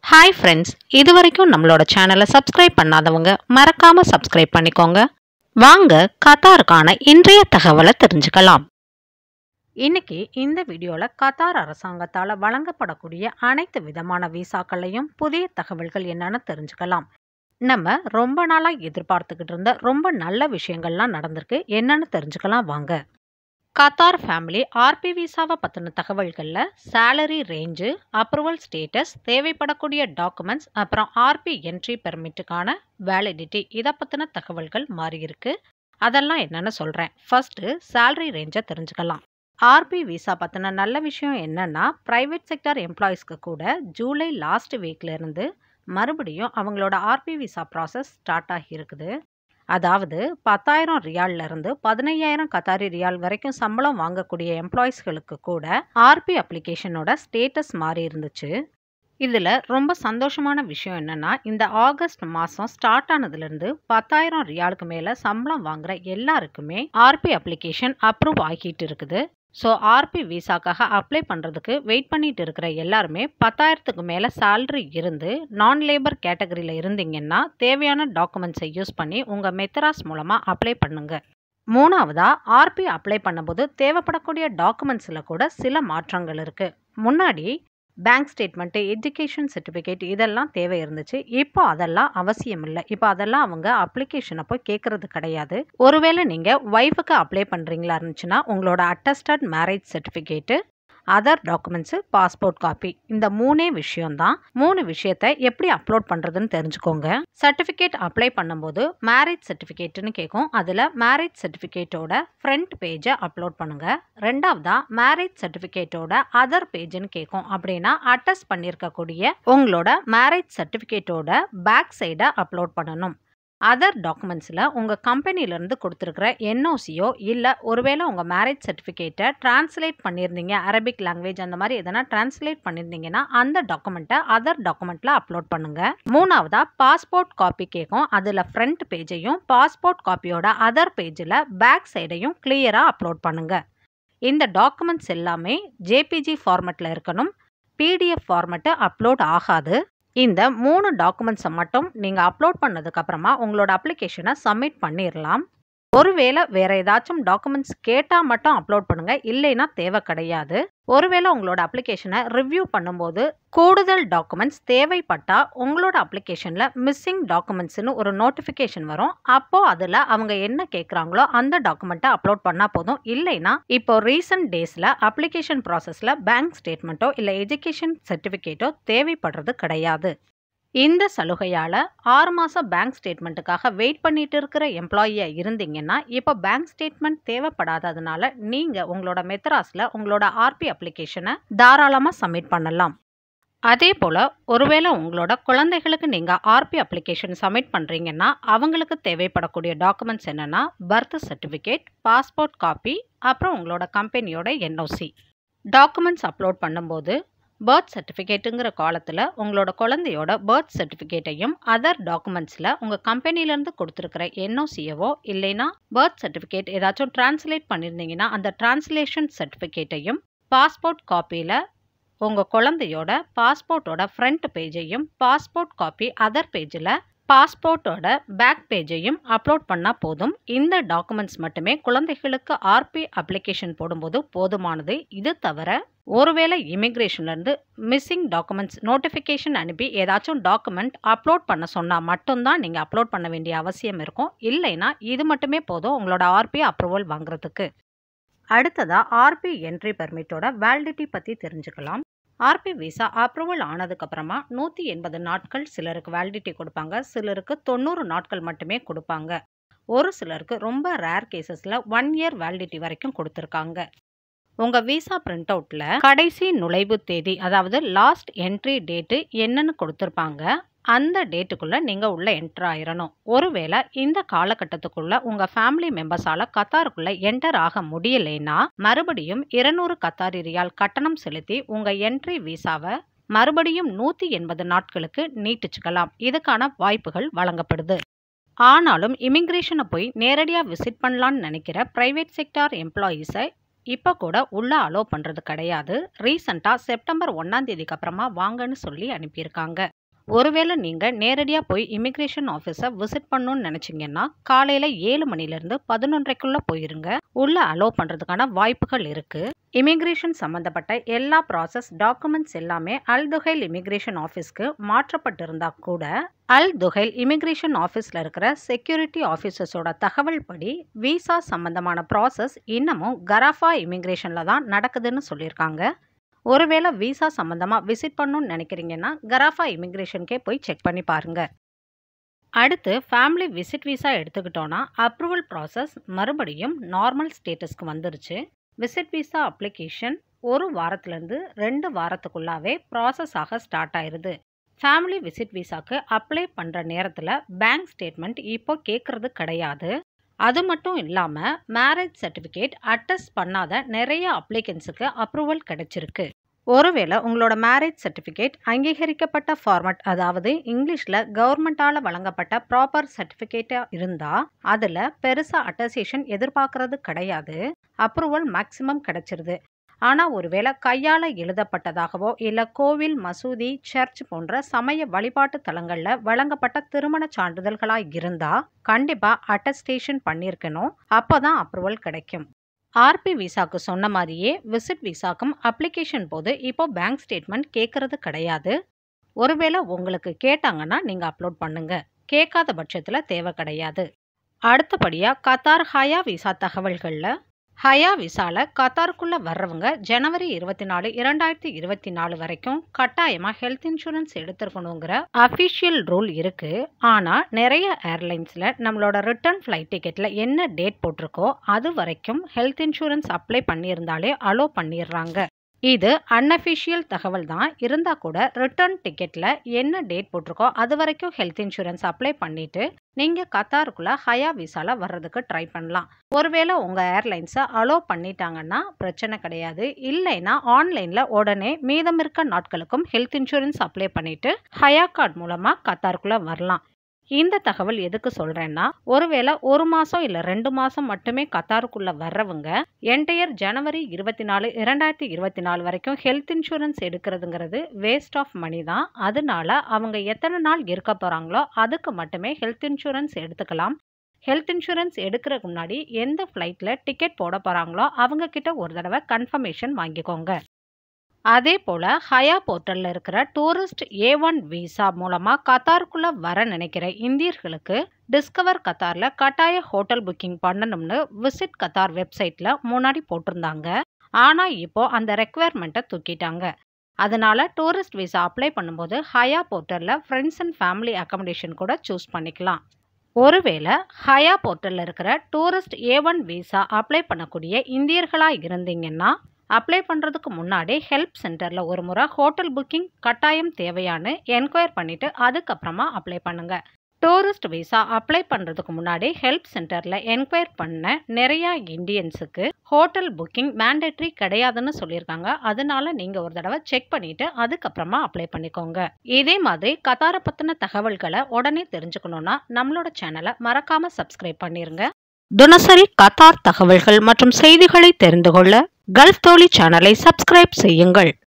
hi friends இது வரைக்கும் நம்மளோட சேனலை சப்ஸ்கிரைப் பண்ணாதவங்க மறக்காம சப்ஸ்கிரைப் பண்ணிக்கோங்க வாங்க கத்தாருக்கான இன்றைய தகவலை தெரிஞ்சுக்கலாம் இன்னைக்கு இந்த வீடியோவில் கத்தார் அரசாங்கத்தால் வழங்கப்படக்கூடிய அனைத்து விதமான விசாக்களையும் புதிய தகவல்கள் என்னன்னு தெரிஞ்சுக்கலாம் நம்ம ரொம்ப நாளாக எதிர்பார்த்துக்கிட்டு இருந்த ரொம்ப நல்ல விஷயங்கள்லாம் நடந்திருக்கு என்னன்னு தெரிஞ்சுக்கலாம் வாங்க கத்தார் ஃபேமிலி ஆர்பி விசாவை பற்றின தகவல்களில் சேலரி ரேஞ்சு அப்ரூவல் ஸ்டேட்டஸ் தேவைப்படக்கூடிய டாக்குமெண்ட்ஸ் அப்புறம் ஆர்பி என்ட்ரி பெர்மிட்டுக்கான வேலிடிட்டி இதை பற்றின தகவல்கள் மாறியிருக்கு அதெல்லாம் என்னென்னு சொல்கிறேன் ஃபஸ்ட்டு சேலரி ரேஞ்சை தெரிஞ்சுக்கலாம் ஆர்பி விசா பற்றின நல்ல விஷயம் என்னென்னா ப்ரைவேட் செக்டர் எம்ப்ளாயீஸ்க்கு கூட ஜூலை லாஸ்ட் வீக்லேருந்து மறுபடியும் அவங்களோட ஆர்பி விசா ப்ராசஸ் ஸ்டார்ட் ஆகியிருக்குது அதாவது பத்தாயிரம் ரியால்ல இருந்து பதினையாயிரம் கத்தாரி ரியால் வரைக்கும் சம்பளம் வாங்கக்கூடிய எம்ப்ளாயீஸ்களுக்கு கூட ஆர்பி அப்ளிகேஷனோட ஸ்டேட்டஸ் மாறி இருந்துச்சு இதில் ரொம்ப சந்தோஷமான விஷயம் என்னென்னா இந்த ஆகஸ்ட் மாதம் ஸ்டார்ட் ஆனதுலேருந்து பத்தாயிரம் ரியாலுக்கு மேலே சம்பளம் வாங்குற எல்லாருக்குமே ஆர்பி அப்ளிகேஷன் அப்ரூவ் ஆகிட்டு இருக்குது ஸோ ஆர்பி விசாக்காக அப்ளை பண்ணுறதுக்கு வெயிட் பண்ணிட்டு இருக்கிற எல்லாருமே பத்தாயிரத்துக்கு மேலே சேல்ரி இருந்து நான் லேபர் கேட்டகரியில் இருந்தீங்கன்னா தேவையான டாக்குமெண்ட்ஸை யூஸ் பண்ணி உங்கள் மெத்தராஸ் மூலமாக அப்ளை பண்ணுங்க மூணாவதாக ஆர்பி அப்ளை பண்ணும்போது தேவைப்படக்கூடிய டாக்குமெண்ட்ஸில் கூட சில மாற்றங்கள் இருக்குது முன்னாடி பேங்க் ஸ்டேட்மெண்ட்டு எஜுகேஷன் சர்டிஃபிகேட் இதெல்லாம் தேவை இருந்துச்சு இப்போ அதெல்லாம் அவசியம் இல்லை இப்போ அதெல்லாம் அவங்க அப்ளிகேஷனை போய் கேட்குறது கிடையாது ஒருவேளை நீங்கள் ஒய்ஃபுக்கு அப்ளை பண்ணுறீங்களா இருந்துச்சுன்னா உங்களோட attested marriage certificate other documents passport copy இந்த மூணே விஷயம்தான் மூணு விஷயத்த எப்படி அப்லோட் பண்ணுறதுன்னு தெரிஞ்சுக்கோங்க சர்டிஃபிகேட் அப்ளை பண்ணும்போது மேரேஜ் சர்டிஃபிகேட்டுன்னு கேட்கும் அதில் மேரேஜ் சர்டிஃபிகேட்டோட ஃப்ரண்ட் பேஜை அப்லோட் பண்ணுங்கள் ரெண்டாவதா மேரேஜ் சர்டிஃபிகேட்டோட அதர் பேஜ்னு கேட்கும் அப்படின்னா அட்டஸ்ட் பண்ணியிருக்கக்கூடிய உங்களோட மேரேஜ் சர்டிஃபிகேட்டோட பேக் சைடை அப்லோட் பண்ணணும் அதர் டாக்குமெண்ட்ஸில் உங்கள் கம்பெனிலேருந்து கொடுத்துருக்குற என்ஓசியோ இல்லை ஒருவேளை உங்கள் மேரேஜ் சர்டிஃபிகேட்டை டிரான்ஸ்லேட் பண்ணியிருந்தீங்க அரபிக் லாங்குவேஜ் அந்த மாதிரி எதனா டிரான்ஸ்லேட் பண்ணியிருந்தீங்கன்னா அந்த டாக்குமெண்ட்டை அதர் டாக்குமெண்ட்டில் அப்லோட் பண்ணுங்கள் மூணாவதாக பாஸ்போர்ட் காப்பி கேட்கும் அதில் ஃப்ரண்ட் பேஜையும் பாஸ்போர்ட் காப்பியோட அதர் பேஜில் பேக் சைடையும் கிளியராக அப்லோட் பண்ணுங்கள் இந்த டாக்குமெண்ட்ஸ் எல்லாமே ஜேபிஜி ஃபார்மெட்டில் இருக்கணும் பிடிஎஃப் ஃபார்மெட்டு அப்லோட் ஆகாது இந்த மூணு டாக்குமெண்ட்ஸை மட்டும் நீங்கள் அப்லோட் பண்ணதுக்கப்புறமா உங்களோட அப்ளிகேஷனை சப்மிட் பண்ணிடலாம் ஒருவேளை வேறு ஏதாச்சும் டாக்குமெண்ட்ஸ் கேட்டால் மட்டும் அப்லோட் பண்ணுங்கள் இல்லைன்னா தேவை கிடையாது ஒருவேளை உங்களோட அப்ளிகேஷனை ரிவ்யூ பண்ணும்போது கூடுதல் டாக்குமெண்ட்ஸ் தேவைப்பட்டால் உங்களோட அப்ளிகேஷனில் மிஸ்ஸிங் டாக்குமெண்ட்ஸ்னு ஒரு நோட்டிஃபிகேஷன் வரும் அப்போது அதில் அவங்க என்ன கேட்குறாங்களோ அந்த டாக்குமெண்ட்டை அப்லோட் பண்ணால் போதும் இல்லைன்னா இப்போ ரீசன்ட் டேஸில் அப்ளிகேஷன் ப்ராசஸில் பேங்க் ஸ்டேட்மெண்ட்டோ இல்லை எஜுகேஷன் சர்டிஃபிகேட்டோ தேவைப்படுறது கிடையாது இந்த சலுகையால் ஆறு மாதம் பேங்க் ஸ்டேட்மெண்ட்டுக்காக வெயிட் பண்ணிட்டு இருக்கிற எம்ப்ளாயியாக இருந்தீங்கன்னா இப்போ பேங்க் ஸ்டேட்மெண்ட் தேவைப்படாததுனால நீங்கள் உங்களோட மெத்ராஸில் உங்களோட ஆர்பி அப்ளிகேஷனை தாராளமாக சப்மிட் பண்ணலாம் அதே போல் ஒருவேளை உங்களோட குழந்தைகளுக்கு நீங்கள் ஆர்பி அப்ளிகேஷன் சப்மிட் பண்ணுறீங்கன்னா அவங்களுக்கு தேவைப்படக்கூடிய டாக்குமெண்ட்ஸ் என்னென்னா பர்த் சர்டிஃபிகேட் பாஸ்போர்ட் காப்பி அப்புறம் உங்களோட கம்பெனியோட என்ஓசி டாக்குமெண்ட்ஸ் அப்லோட் பண்ணும்போது பர்த் சர்டிஃபிகேட்டுங்கிற காலத்தில் உங்களோட குழந்தையோட பர்த் சர்டிஃபிகேட்டையும் அதர் டாக்குமெண்ட்ஸில் உங்கள் கம்பெனிலேருந்து கொடுத்துருக்கிற என்ஓசியவோ இல்லைன்னா பர்த் சர்டிஃபிகேட் ஏதாச்சும் டிரான்ஸ்லேட் பண்ணியிருந்தீங்கன்னா அந்த டிரான்ஸ்லேஷன் சர்டிஃபிகேட்டையும் பாஸ்போர்ட் காப்பியில் உங்கள் குழந்தையோட பாஸ்போர்ட்டோட ஃப்ரண்ட் பேஜையும் பாஸ்போர்ட் காப்பி அதர் பேஜில் பாஸ்போர்ட்டோட பேக் பேஜையும் அப்லோட் பண்ணால் போதும் இந்த டாக்குமெண்ட்ஸ் மட்டுமே குழந்தைகளுக்கு ஆர்பி அப்ளிகேஷன் போடும்போது போதுமானது இது தவிர ஒருவேளை இமிக்ரேஷன்லேருந்து மிஸ்ஸிங் டாக்குமெண்ட்ஸ் நோட்டிஃபிகேஷன் அனுப்பி ஏதாச்சும் டாக்குமெண்ட் அப்லோட் பண்ண சொன்னால் மட்டும்தான் நீங்கள் அப்லோட் பண்ண வேண்டிய அவசியம் இருக்கும் இல்லைன்னா இது மட்டுமே போதும் உங்களோட ஆர்பி அப்ரூவல் வாங்குறதுக்கு அடுத்ததாக ஆர்பி என்ட்ரி பெர்மிட்டோட வேலிடிட்டி பற்றி தெரிஞ்சுக்கலாம் ஆர்பி விசா அப்ரூவல் ஆனதுக்கப்புறமா நூற்றி எண்பது நாட்கள் சிலருக்கு வேலிடிட்டி கொடுப்பாங்க சிலருக்கு தொண்ணூறு நாட்கள் மட்டுமே கொடுப்பாங்க ஒரு சிலருக்கு ரொம்ப ரேர் கேசஸில் ஒன் இயர் வேலிடிட்டி வரைக்கும் கொடுத்துருக்காங்க உங்கள் விசா பிரிண்ட் அவுட்டில் கடைசி நுழைவு தேதி அதாவது லாஸ்ட் என்ட்ரி டேட்டு என்னன்னு கொடுத்துருப்பாங்க அந்த டேட்டுக்குள்ளே நீங்கள் உள்ளே என்டர் ஆயிடணும் ஒருவேளை இந்த காலகட்டத்துக்குள்ளே உங்கள் ஃபேமிலி மெம்பர்ஸால் கத்தாருக்குள்ளே என்டர் ஆக முடியலைன்னா மறுபடியும் இருநூறு கத்தாரி ரியால் கட்டணம் செலுத்தி உங்கள் என்ட்ரி விசாவை மறுபடியும் நூற்றி எண்பது நாட்களுக்கு நீட்டிச்சுக்கலாம் இதுக்கான வாய்ப்புகள் வழங்கப்படுது ஆனாலும் இமிக்ரேஷனை போய் நேரடியாக விசிட் பண்ணலான்னு நினைக்கிற ப்ரைவேட் செக்டார் எம்ப்ளாயீஸை இப்போ கூட உள்ள அலோ பண்ணுறது கிடையாது ரீசண்டாக செப்டம்பர் ஒன்றாம் தேதிக்கு அப்புறமா வாங்கன்னு சொல்லி அனுப்பியிருக்காங்க ஒருவேளை நீங்கள் நேரடியாக போய் இமிக்ரேஷன் ஆஃபீஸை விசிட் பண்ணணும்னு நினச்சிங்கன்னா காலையில் ஏழு மணிலேருந்து பதினொன்றைக்குள்ளே போயிருங்க உள்ளே அலோவ் பண்ணுறதுக்கான வாய்ப்புகள் இருக்குது இமிக்ரேஷன் சம்மந்தப்பட்ட எல்லா ப்ராசஸ் டாக்குமெண்ட்ஸ் எல்லாமே அல் துஹைல் இமிக்ரேஷன் ஆஃபீஸ்க்கு மாற்றப்பட்டிருந்தா கூட அல் துஹைல் இமிக்ரேஷன் ஆஃபீஸில் இருக்கிற செக்யூரிட்டி ஆஃபீஸர்ஸோட தகவல் படி விசா சம்மந்தமான ப்ராசஸ் இன்னமும் கராஃபா இமிக்ரேஷனில் தான் நடக்குதுன்னு சொல்லியிருக்காங்க ஒருவேளை விசா சம்மந்தமாக விசிட் பண்ணணும்னு நினைக்கிறீங்கன்னா கராஃபா இமிக்ரேஷனுக்கே போய் செக் பண்ணி பாருங்க அடுத்து ஃபேமிலி விசிட் விசா எடுத்துக்கிட்டோன்னா அப்ரூவல் ப்ராசஸ் மறுபடியும் நார்மல் ஸ்டேட்டஸ்க்கு வந்துருச்சு விசிட் விசா அப்ளிகேஷன் ஒரு வாரத்துலேருந்து ரெண்டு வாரத்துக்குள்ளாவே ப்ராசஸ் ஆக ஸ்டார்ட் ஆயிருது ஃபேமிலி விசிட் விசாக்கு அப்ளை பண்ணுற நேரத்தில் பேங்க் ஸ்டேட்மெண்ட் இப்போ கேட்குறது கிடையாது அது மட்டும் இல்லாமல் மேரேஜ் சர்டிஃபிகேட் அட்டஸ்ட் பண்ணாத நிறைய அப்ளிகன்ஸுக்கு அப்ரூவல் கிடைச்சிருக்கு ஒருவேளை உங்களோட மேரேஜ் சர்டிஃபிகேட் அங்கீகரிக்கப்பட்ட ஃபார்மட் அதாவது இங்கிலீஷில் கவர்மெண்ட்டால் வழங்கப்பட்ட ப்ராப்பர் சர்டிஃபிகேட்டாக இருந்தால் அதில் பெருசாக அட்டசேஷன் எதிர்பார்க்கறது கிடையாது அப்ரூவல் மேக்ஸிமம் கிடைச்சிருது ஆனால் ஒருவேளை கையால் எழுதப்பட்டதாகவோ இல்லை கோவில் மசூதி சர்ச் போன்ற சமய வழிபாட்டு தலங்களில் வழங்கப்பட்ட திருமண சான்றிதழ்களாக இருந்தால் கண்டிப்பாக அட்டஸ்டேஷன் பண்ணியிருக்கணும் அப்போ தான் அப்ரூவல் கிடைக்கும் ஆர்பி விசாக்கு சொன்ன மாதிரியே விசிட் விசாக்கும் அப்ளிகேஷன் போது இப்போ பேங்க் ஸ்டேட்மெண்ட் கேட்கறது கிடையாது ஒருவேளை உங்களுக்கு கேட்டாங்கன்னா நீங்கள் அப்லோட் பண்ணுங்க கேட்காத பட்சத்தில் தேவை கிடையாது அடுத்தபடியாக கத்தார் ஹயா விசா தகவல்களில் ஹயா விசால கத்தாருக்குள்ள வர்றவங்க ஜனவரி இருபத்தி நாலு இரண்டாயிரத்தி இருபத்தி நாலு வரைக்கும் கட்டாயமா ஹெல்த் இன்சூரன்ஸ் எடுத்திருக்கணுங்கிற அஃபிஷியல் ரூல் இருக்கு ஆனா நிறைய ஏர்லைன்ஸ்ல நம்மளோட ரிட்டர்ன் ஃப்ளைட் டிக்கெட்ல என்ன டேட் போட்டிருக்கோ அது வரைக்கும் ஹெல்த் இன்சூரன்ஸ் அப்ளை பண்ணியிருந்தாலே அலோ பண்ணிடுறாங்க இது அன்அஃபிஷியல் தகவல் தான் இருந்தால் கூட ரிட்டர்ன் டிக்கெட்டில் என்ன டேட் போட்டிருக்கோ அது வரைக்கும் ஹெல்த் இன்சூரன்ஸ் அப்ளை பண்ணிவிட்டு நீங்கள் கத்தாருக்குள்ளே ஹயா விசாவில் வர்றதுக்கு ட்ரை பண்ணலாம் ஒருவேளை உங்கள் ஏர்லைன்ஸை அலோ பண்ணிட்டாங்கன்னா பிரச்சனை கிடையாது இல்லைன்னா ஆன்லைனில் உடனே மீதம் இருக்க நாட்களுக்கும் ஹெல்த் இன்சூரன்ஸ் அப்ளை பண்ணிவிட்டு ஹயா கார்டு மூலமாக கத்தாருக்குள்ளே வரலாம் இந்த தகவல் எதுக்கு சொல்கிறேன்னா ஒருவேளை ஒரு மாதம் இல்லை ரெண்டு மாதம் மட்டுமே கத்தாருக்குள்ளே வர்றவங்க என்டையர் ஜனவரி இருபத்தி நாலு இரண்டாயிரத்தி இருபத்தி நாலு வரைக்கும் ஹெல்த் இன்சூரன்ஸ் எடுக்கிறதுங்கிறது வேஸ்ட் ஆஃப் மணி தான் அதனால அவங்க எத்தனை நாள் இருக்க போகிறாங்களோ அதுக்கு மட்டுமே ஹெல்த் இன்சூரன்ஸ் எடுத்துக்கலாம் ஹெல்த் இன்சூரன்ஸ் எடுக்கிறதுக்கு முன்னாடி எந்த ஃப்ளைட்டில் டிக்கெட் போட போகிறாங்களோ அவங்க கிட்ட ஒரு தடவை கன்ஃபர்மேஷன் வாங்கிக்கோங்க அதே போல் ஹயா போர்ட்டலில் இருக்கிற டூரிஸ்ட் ஏ ஒன் விசா மூலமாக கத்தாருக்குள்ளே வர நினைக்கிற இந்தியர்களுக்கு டிஸ்கவர் கத்தாரில் கட்டாய ஹோட்டல் புக்கிங் பண்ணணும்னு விசிட் கத்தார் வெப்சைட்டில் முன்னாடி போட்டிருந்தாங்க ஆனால் இப்போ அந்த ரெக்குவயர்மெண்ட்டை தூக்கிட்டாங்க அதனால டூரிஸ்ட் விசா அப்ளை பண்ணும்போது ஹயா போர்ட்டலில் ஃப்ரெண்ட்ஸ் அண்ட் ஃபேமிலி அக்கமடேஷன் கூட சூஸ் பண்ணிக்கலாம் ஒருவேளை ஹயா போர்ட்டலில் இருக்கிற tourist A one visa apply பண்ணக்கூடிய இந்தியர்களாக இருந்தீங்கன்னா அப்ளை பண்ணுறதுக்கு முன்னாடி ஹெல்ப் சென்டரில் ஒரு முறை ஹோட்டல் புக்கிங் கட்டாயம் தேவையான்னு என்கொயர் பண்ணிவிட்டு அதுக்கப்புறமா அப்ளை பண்ணுங்கள் டூரிஸ்ட் விசா அப்ளை பண்ணுறதுக்கு முன்னாடி ஹெல்ப் சென்டரில் என்கொயர் பண்ண நிறையா இந்தியன்ஸுக்கு ஹோட்டல் புக்கிங் மேண்டேட்ரி கிடையாதுன்னு சொல்லியிருக்காங்க அதனால நீங்கள் ஒரு தடவை செக் பண்ணிவிட்டு அதுக்கப்புறமா அப்ளை பண்ணிக்கோங்க இதே மாதிரி கத்தாரை பற்றின தகவல்களை உடனே தெரிஞ்சுக்கணுன்னா நம்மளோட சேனலை மறக்காமல் சப்ஸ்கிரைப் பண்ணிருங்க தினசரி கத்தார் தகவல்கள் மற்றும் செய்திகளை தெரிந்து கொள்ள கல்ஃப் தோழி சேனலை சப்ஸ்கிரைப் செய்யுங்கள்